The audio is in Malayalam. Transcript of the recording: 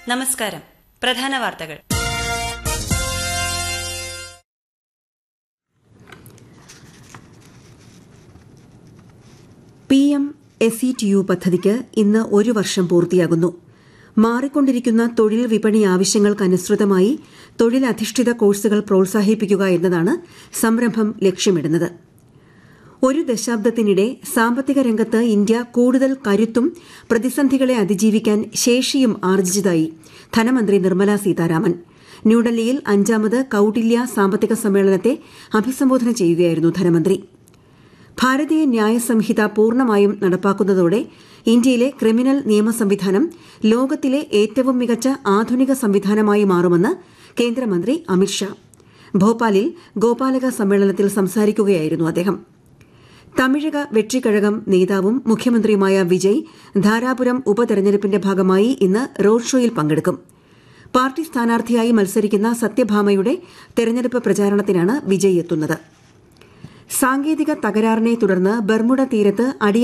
നമസ്കാരം പ്രധാന വാർത്തകൾ P M S E T U പദ്ധതിക്ക് ഇന്ന് ഒരു വർഷം പൂർത്തിയാകുന്നു മാറിക്കൊണ്ടിരിക്കുന്ന തൊഴിൽ വിപണി ആവശ്യങ്ങൾക്കനുസൃതമായി തൊഴിലധിഷ്ഠിത കോഴ്സുകൾ പ്രോത്സാഹിപ്പിക്കുക എന്നതാണ് സംരംഭം ലക്ഷ്യമിടുന്നത് ഒരു ദശാബ്ദത്തിനിടെ സാമ്പത്തിക രംഗത്ത് ഇന്ത്യ കൂടുതൽ കരുത്തും പ്രതിസന്ധികളെ അതിജീവിക്കാൻ ശേഷിയും ആർജിച്ചതായി ധനമന്ത്രി നിർമ്മല സീതാരാമൻ ന്യൂഡൽഹിയിൽ അഞ്ചാമത് കൌടില്യ സാമ്പത്തിക സമ്മേളനത്തെ അഭിസംബോധന ചെയ്യുകയായിരുന്നു ധനമന്ത്രി ഭാരതീയ ന്യായ സംഹിത പൂർണ്ണമായും നടപ്പാക്കുന്നതോടെ ഇന്ത്യയിലെ ക്രിമിനൽ നിയമ സംവിധാനം ലോകത്തിലെ ഏറ്റവും മികച്ച ആധുനിക സംവിധാനമായി മാറുമെന്ന് കേന്ദ്രമന്ത്രി അമിത്ഷാ ഭോപ്പാലിൽ ഗോപാലക സമ്മേളനത്തിൽ സംസാരിക്കുകയായിരുന്നു അദ്ദേഹം തമിഴക വെട്രിക്കഴകം നേതാവും മുഖ്യമന്ത്രിയുമായ വിജയ് ധാരാപുരം ഉപതെരഞ്ഞെടുപ്പിന്റെ ഭാഗമായി ഇന്ന് റോഡ് ഷോയിൽ പങ്കെടുക്കും പാർട്ടി സ്ഥാനാർത്ഥിയായി മത്സരിക്കുന്ന സത്യഭാമയുടെ തെരഞ്ഞെടുപ്പ് പ്രചാരണത്തിനാണ് വിജയ് എത്തുന്നത് സാങ്കേതിക തകരാറിനെ തുടർന്ന് ബർമുഡ തീരത്ത് അടിയ